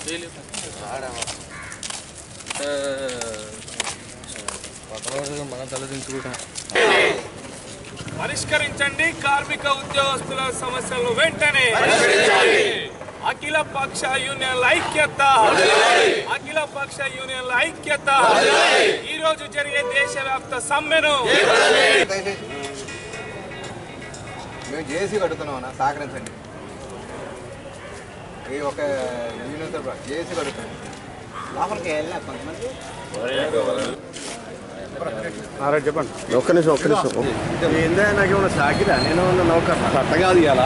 మన తల దించుకుంటా పరిష్కరించండి కార్మిక ఉద్యోగస్తుల సమస్యలు వెంటనే అఖిల పక్ష యూనియన్ల ఐక్యత అఖిల పక్ష యూనియన్ల ఐక్యత ఈ రోజు జరిగే దేశవ్యాప్త సమ్మెను మేము జేసీ కడుతున్నాం అన్న సహకరించండి ఈ ఒక యూనియన్ తరఫున జేసీ కడుతున్నాం లోపలికి వెళ్ళినా కొంతమంది చెప్పండి ఒక్క నిమిషం ఒక్క నిమిషం ఏందే నాకు ఏమన్నా సాకిరా నేను ఏమన్నా నౌకర్ అట్ట కాదు ఇవాళ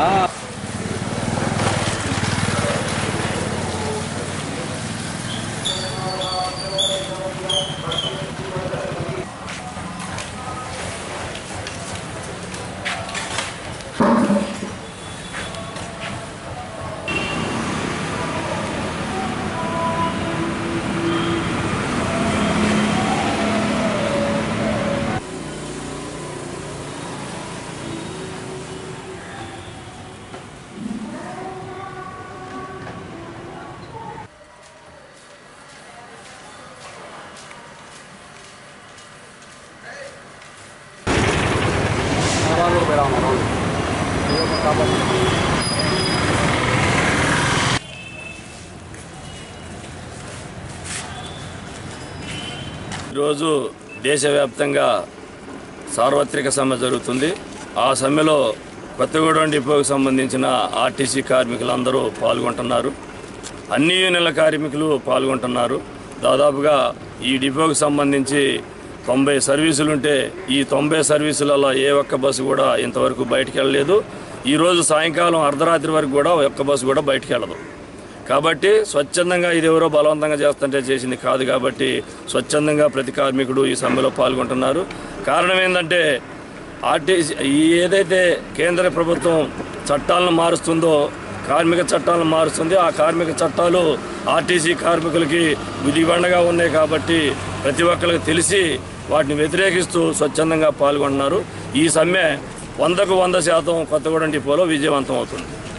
ఈరోజు దేశవ్యాప్తంగా సార్వత్రిక సమ్మె జరుగుతుంది ఆ సమ్మెలో కొత్తగూడెం డిపోకు సంబంధించిన ఆర్టీసీ కార్మికులందరూ పాల్గొంటున్నారు అన్ని యూనియన్ల కార్మికులు పాల్గొంటున్నారు దాదాపుగా ఈ డిపోకు సంబంధించి తొంభై సర్వీసులు ఉంటే ఈ తొంభై సర్వీసులలో ఏ ఒక్క బస్సు కూడా ఇంతవరకు బయటికి వెళ్ళలేదు ఈరోజు సాయంకాలం అర్ధరాత్రి వరకు కూడా ఒక్క బస్సు కూడా బయటికి వెళ్ళదు కాబట్టి స్వచ్ఛందంగా ఇది ఎవరో బలవంతంగా చేస్తుంటే చేసింది కాదు కాబట్టి స్వచ్ఛందంగా ప్రతి కార్మికుడు ఈ సమ్మెలో పాల్గొంటున్నారు కారణం ఏంటంటే ఆర్టీసీ ఈ ఏదైతే కేంద్ర ప్రభుత్వం చట్టాలను మారుస్తుందో కార్మిక చట్టాలను మారుస్తుంది ఆ కార్మిక చట్టాలు ఆర్టీసీ కార్మికులకి విధిబండగా ఉన్నాయి కాబట్టి ప్రతి ఒక్కరికి తెలిసి వాటిని వ్యతిరేకిస్తూ స్వచ్ఛందంగా పాల్గొంటున్నారు ఈ సమ్మె వందకు వంద శాతం కొత్తగూడెం డిపోలో విజయవంతం అవుతుంది